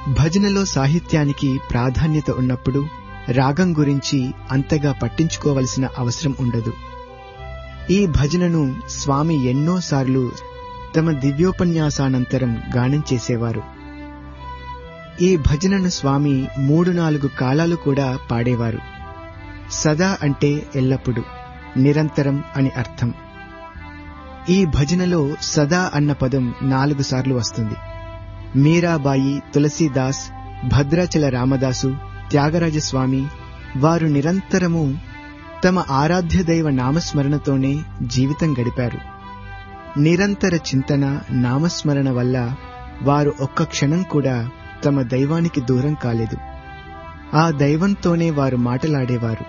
భజనలో సాహిత్యానికి ప్రాధాన్యత ఉన్నప్పుడు రాగం గురించి అంతగా పట్టించుకోవలసిన అవసరం ఉండదు ఈ భజనను స్వామి ఎన్నోసార్లు తమ దివ్యోపన్యాసానంతరం గానం చేసేవారు ఈ భజనను స్వామి మూడు నాలుగు కాలాలు కూడా పాడేవారు సదా అంటే ఎల్లప్పుడు నిరంతరం అని అర్థం ఈ భజనలో సదా అన్న పదం నాలుగు సార్లు వస్తుంది మీరాబాయి తులసీదాస్ భద్రాచల రామదాసు త్యాగరాజస్వామి వారు నిరంతరము తమ ఆరాధ్య దైవ నామస్మరణతోనే జీవితం గడిపారు నిరంతర చింతన నామస్మరణ వల్ల వారు ఒక్క క్షణం కూడా తమ దైవానికి దూరం కాలేదు ఆ దైవంతోనే వారు మాటలాడేవారు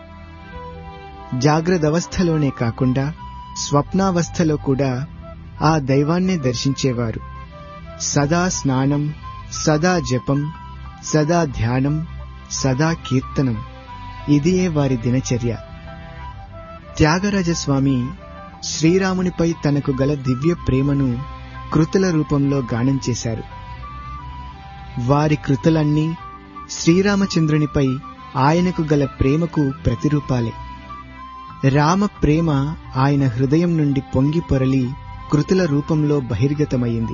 జాగ్రత్తవస్థలోనే కాకుండా స్వప్నావస్థలో కూడా ఆ దైవాన్నే దర్శించేవారు సదా స్నానం సదా జపం సదా ధ్యానం సదా కీర్తనం ఇదియే వారి దినచర్య త్యాగరాజస్వామి శ్రీరామునిపై తనకు గల దివ్య ప్రేమను కృతుల రూపంలో గానం చేశారు వారి కృతులన్నీ శ్రీరామచంద్రునిపై ఆయనకు గల ప్రేమకు ప్రతిరూపాలే రామ ప్రేమ ఆయన హృదయం నుండి పొంగి పొరలి కృతుల రూపంలో బహిర్గతమయ్యింది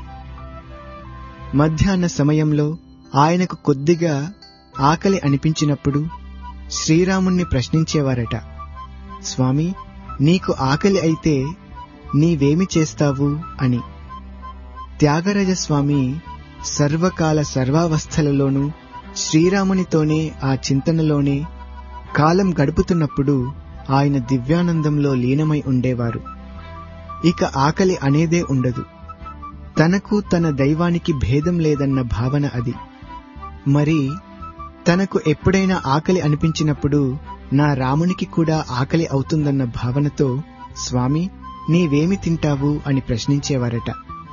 మధ్యాహ్న సమయంలో ఆయనకు కొద్దిగా ఆకలి అనిపించినప్పుడు శ్రీరాముణ్ణి ప్రశ్నించేవారట స్వామి నీకు ఆకలి అయితే నీవేమి చేస్తావు అని త్యాగరాజస్వామి సర్వకాల సర్వావస్థలలోనూ శ్రీరామునితోనే ఆ చింతనలోనే కాలం గడుపుతున్నప్పుడు ఆయన దివ్యానందంలో లీనమై ఉండేవారు ఇక ఆకలి అనేదే ఉండదు తనకు తన దైవానికి భేదం లేదన్న భావన అది మరి తనకు ఎప్పుడైనా ఆకలి అనిపించినప్పుడు నా రామునికి కూడా ఆకలి అవుతుందన్న భావనతో స్వామి నీవేమి తింటావు అని ప్రశ్నించేవారట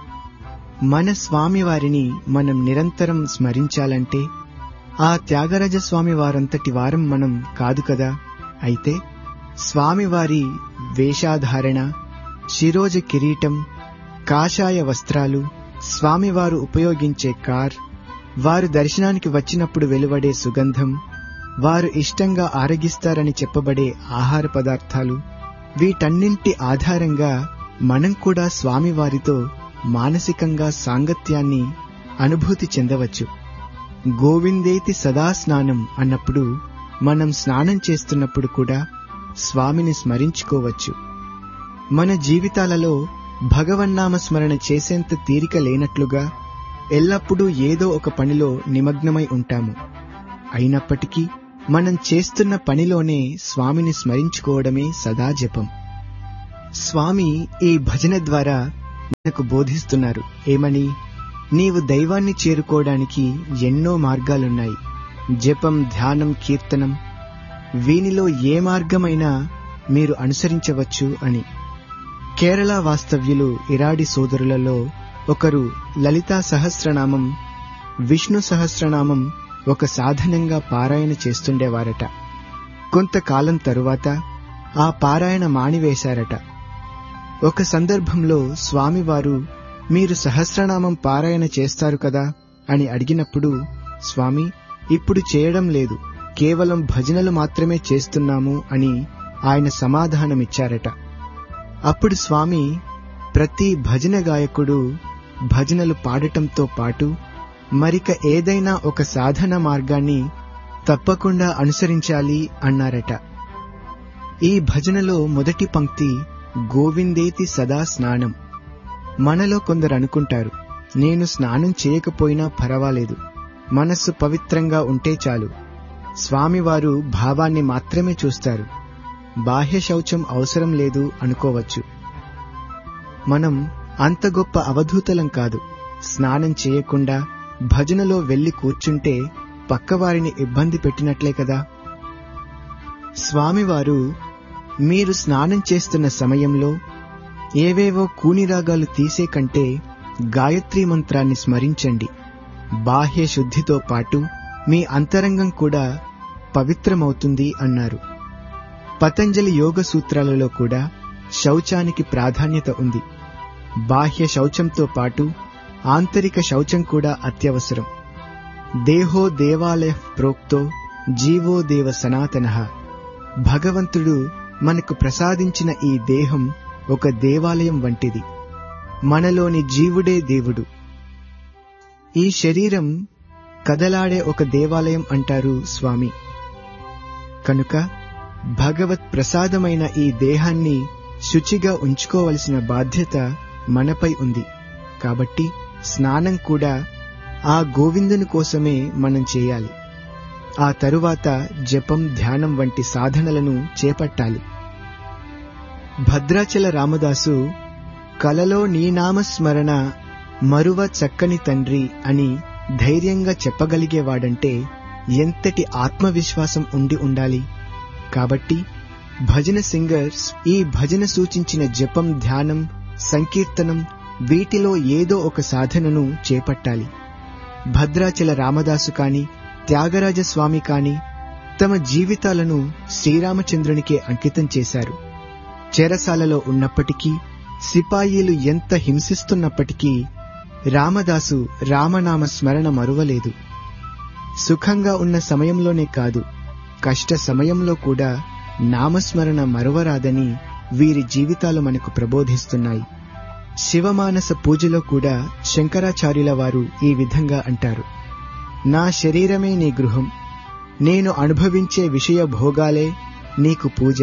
మన స్వామివారిని మనం నిరంతరం స్మరించాలంటే ఆ త్యాగరాజ స్వామి వారంతటి వారం మనం కాదు కదా అయితే స్వామివారి వేషాధారణ శిరోజ కిరీటం కాషాయ వస్త్రాలు స్వామివారు ఉపయోగించే కార్ వారు దర్శనానికి వచ్చినప్పుడు వెలువడే సుగంధం వారు ఇష్టంగా ఆరగిస్తారని చెప్పబడే ఆహార పదార్థాలు వీటన్నింటి ఆధారంగా మనం కూడా స్వామివారితో మానసికంగా సాంగత్యాన్ని అనుభూతి చెందవచ్చు గోవిందేతి సదా స్నానం అన్నప్పుడు మనం స్నానం చేస్తున్నప్పుడు కూడా స్వామిని స్మరించుకోవచ్చు మన జీవితాలలో భగవన్నామ స్మరణ చేసేంత తీరిక లేనట్లుగా ఎల్లప్పుడూ ఏదో ఒక పనిలో నిమగ్నమై ఉంటాము అయినప్పటికీ మనం చేస్తున్న పనిలోనే స్వామిని స్మరించుకోవడమే సదా జపం స్వామి ఈ భజన ద్వారా మనకు బోధిస్తున్నారు ఏమని నీవు దైవాన్ని చేరుకోవడానికి ఎన్నో మార్గాలున్నాయి జపం ధ్యానం కీర్తనం వీనిలో ఏ మార్గమైనా మీరు అనుసరించవచ్చు అని కేరళ వాస్తవ్యులు ఇరాడి సోదరులలో ఒకరు లలితా సహస్రనామం విష్ణు సహస్రనామం ఒక సాధనంగా పారాయణ చేస్తుండేవారట కొంతకాలం తరువాత ఆ పారాయణ మానివేశారట ఒక సందర్భంలో స్వామివారు మీరు సహస్రనామం పారాయణ చేస్తారు కదా అని అడిగినప్పుడు స్వామి ఇప్పుడు చేయడం లేదు కేవలం భజనలు మాత్రమే చేస్తున్నాము అని ఆయన సమాధానమిచ్చారట అప్పుడు స్వామి ప్రతి భజన గాయకుడు భజనలు పాడటంతో పాటు మరిక ఏదైనా ఒక సాధన మార్గాన్ని తప్పకుండా అనుసరించాలి అన్నారట ఈ భజనలో మొదటి పంక్తి గోవిందేతి సదా స్నానం మనలో కొందరు అనుకుంటారు నేను స్నానం చేయకపోయినా పర్వాలేదు మనస్సు పవిత్రంగా ఉంటే చాలు స్వామివారు భావాన్ని మాత్రమే చూస్తారు బాహ్య శౌచం అవసరం లేదు అనుకోవచ్చు మనం అంత గొప్ప అవధూతలం కాదు స్నానం చేయకుండా భజనలో వెళ్లి కూర్చుంటే పక్కవారిని ఇబ్బంది పెట్టినట్లే కదా స్వామివారు మీరు స్నానం చేస్తున్న సమయంలో ఏవేవో కూనిరాగాలు తీసే కంటే గాయత్రీ మంత్రాన్ని స్మరించండి బాహ్య శుద్ధితో పాటు మీ అంతరంగం కూడా పవిత్రమవుతుంది అన్నారు పతంజలి యోగ సూత్రాలలో కూడా శౌచానికి ప్రాధాన్యత ఉంది బాహ్య శౌచంతో పాటు ఆంతరిక శౌచం కూడా అత్యవసరం దేహో దేవాలయ ప్రోక్తో జీవో దేవ సనాతన భగవంతుడు మనకు ప్రసాదించిన ఈ దేహం ఒక దేవాలయం వంటిది మనలోని జీవుడే దేవుడు ఈ శరీరం కదలాడే ఒక దేవాలయం అంటారు స్వామి కనుక భగవత్ ప్రసాదమైన ఈ దేహాన్ని శుచిగా ఉంచుకోవలసిన బాధ్యత మనపై ఉంది కాబట్టి స్నానం కూడా ఆ గోవిందుని కోసమే మనం చేయాలి ఆ తరువాత జపం ధ్యానం వంటి సాధనలను చేపట్టాలి భద్రాచల రామదాసు కలలో నీ నామస్మరణ మరువ చక్కని తండ్రి అని ధైర్యంగా చెప్పగలిగేవాడంటే ఎంతటి ఆత్మవిశ్వాసం ఉండి ఉండాలి కాబట్టి భజన సింగర్స్ ఈ భజన సూచించిన జపం ధ్యానం సంకీర్తనం వీటిలో ఏదో ఒక సాధనను చేపట్టాలి భద్రాచల రామదాసు కాని త్యాగరాజ స్వామి కాని తమ జీవితాలను శ్రీరామచంద్రునికే అంకితం చేశారు చెరసాలలో ఉన్నప్పటికీ సిపాయిలు ఎంత హింసిస్తున్నప్పటికీ రామదాసు రామనామ స్మరణ మరువలేదు సుఖంగా ఉన్న సమయంలోనే కాదు కష్ట సమయంలో కూడా నామస్మరణ మరువరాదని వీరి జీవితాలు మనకు ప్రబోధిస్తున్నాయి శివమానస పూజలో కూడా శంకరాచార్యుల వారు ఈ విధంగా అంటారు నా శరీరమే నీ గృహం నేను అనుభవించే విషయ భోగాలే నీకు పూజ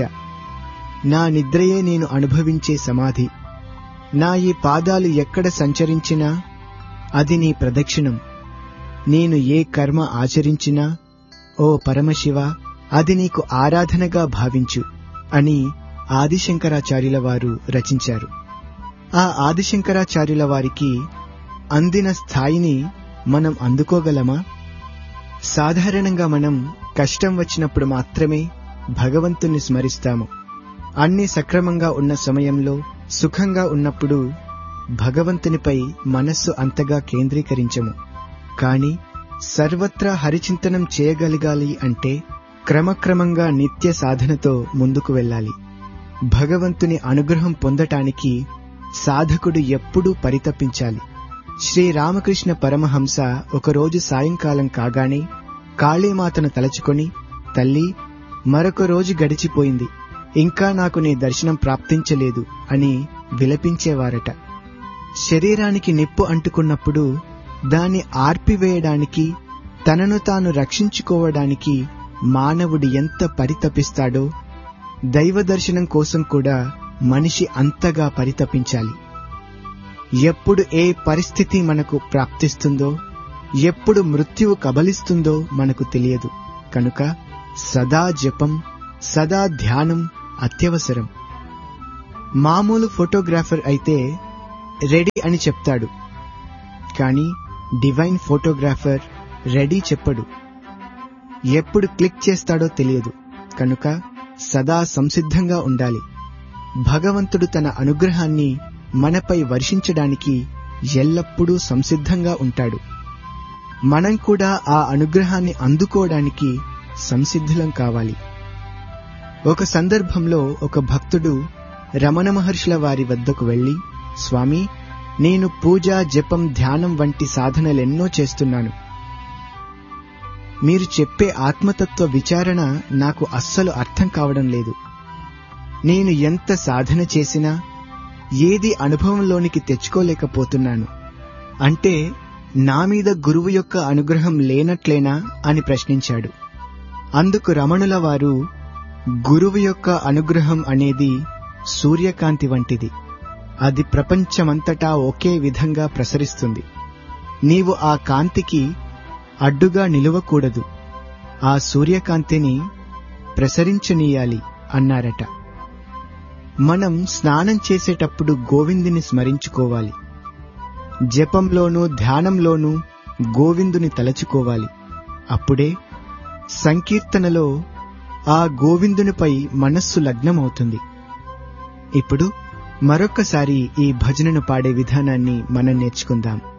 నా నిద్రయే నేను అనుభవించే సమాధి నా ఈ పాదాలు ఎక్కడ సంచరించినా అది నీ ప్రదక్షిణం నేను ఏ కర్మ ఆచరించినా ఓ పరమశివ అది నీకు ఆరాధనగా భావించు అని ఆదిశంకరాచార్యుల వారు రచించారు ఆ ఆదిశంకరాచార్యుల వారికి అందిన స్థాయిని మనం అందుకోగలమా సాధారణంగా మనం కష్టం వచ్చినప్పుడు మాత్రమే భగవంతుణ్ణి స్మరిస్తాము అన్ని సక్రమంగా ఉన్న సమయంలో సుఖంగా ఉన్నప్పుడు భగవంతునిపై మనస్సు అంతగా కేంద్రీకరించము కాని సర్వత్రా హరిచింతనం చేయగలగాలి అంటే క్రమక్రమంగా నిత్య సాధనతో ముందుకు వెళ్ళాలి భగవంతుని అనుగ్రహం పొందటానికి సాధకుడు ఎప్పుడూ పరితపించాలి శ్రీరామకృష్ణ పరమహంస ఒకరోజు సాయంకాలం కాగానే కాళీమాతను తలచుకొని తల్లి మరొక రోజు గడిచిపోయింది ఇంకా నాకు నీ దర్శనం ప్రాప్తించలేదు అని విలపించేవారట శరీరానికి నిప్పు అంటుకున్నప్పుడు దాన్ని ఆర్పివేయడానికి తనను తాను రక్షించుకోవడానికి మానవుడు ఎంత పరితపిస్తాడో దైవ దర్శనం కోసం కూడా మనిషి అంతగా పరితపించాలి ఎప్పుడు ఏ పరిస్థితి మనకు ప్రాప్తిస్తుందో ఎప్పుడు మృత్యువు కబలిస్తుందో మనకు తెలియదు కనుక సదా జపం సదా ధ్యానం అత్యవసరం మామూలు ఫోటోగ్రాఫర్ అయితే రెడీ అని చెప్తాడు కానీ డివైన్ ఫోటోగ్రాఫర్ రెడీ చెప్పడు ఎప్పుడు క్లిక్ చేస్తాడో తెలియదు కనుక సదా సంసిద్ధంగా ఉండాలి భగవంతుడు తన అనుగ్రహాన్ని మనపై వర్షించడానికి ఎల్లప్పుడూ సంసిద్ధంగా ఉంటాడు మనం కూడా ఆ అనుగ్రహాన్ని అందుకోవడానికి సంసిద్ధులం కావాలి ఒక సందర్భంలో ఒక భక్తుడు రమణ మహర్షుల వారి వద్దకు వెళ్లి స్వామి నేను పూజ జపం ధ్యానం వంటి సాధనలెన్నో చేస్తున్నాను మీరు చెప్పే ఆత్మతత్వ విచారణ నాకు అస్సలు అర్థం కావడం లేదు నేను ఎంత సాధన చేసినా ఏది అనుభవంలోనికి తెచ్చుకోలేకపోతున్నాను అంటే నా మీద గురువు యొక్క అనుగ్రహం లేనట్లేనా అని ప్రశ్నించాడు అందుకు రమణుల వారు గురువు యొక్క అనుగ్రహం అనేది సూర్యకాంతి వంటిది అది ప్రపంచమంతటా ఒకే విధంగా ప్రసరిస్తుంది నీవు ఆ కాంతికి అడ్డుగా నిలువకూడదు ఆ సూర్యకాంతిని ప్రసరించనీయాలి అన్నారట మనం స్నానం చేసేటప్పుడు గోవిందుని స్మరించుకోవాలి జపంలోనూ ధ్యానంలోనూ గోవిందుని తలచుకోవాలి అప్పుడే సంకీర్తనలో ఆ గోవిందునిపై మనస్సు లగ్నమవుతుంది ఇప్పుడు మరొక్కసారి ఈ భజనను పాడే విధానాన్ని మనం నేర్చుకుందాం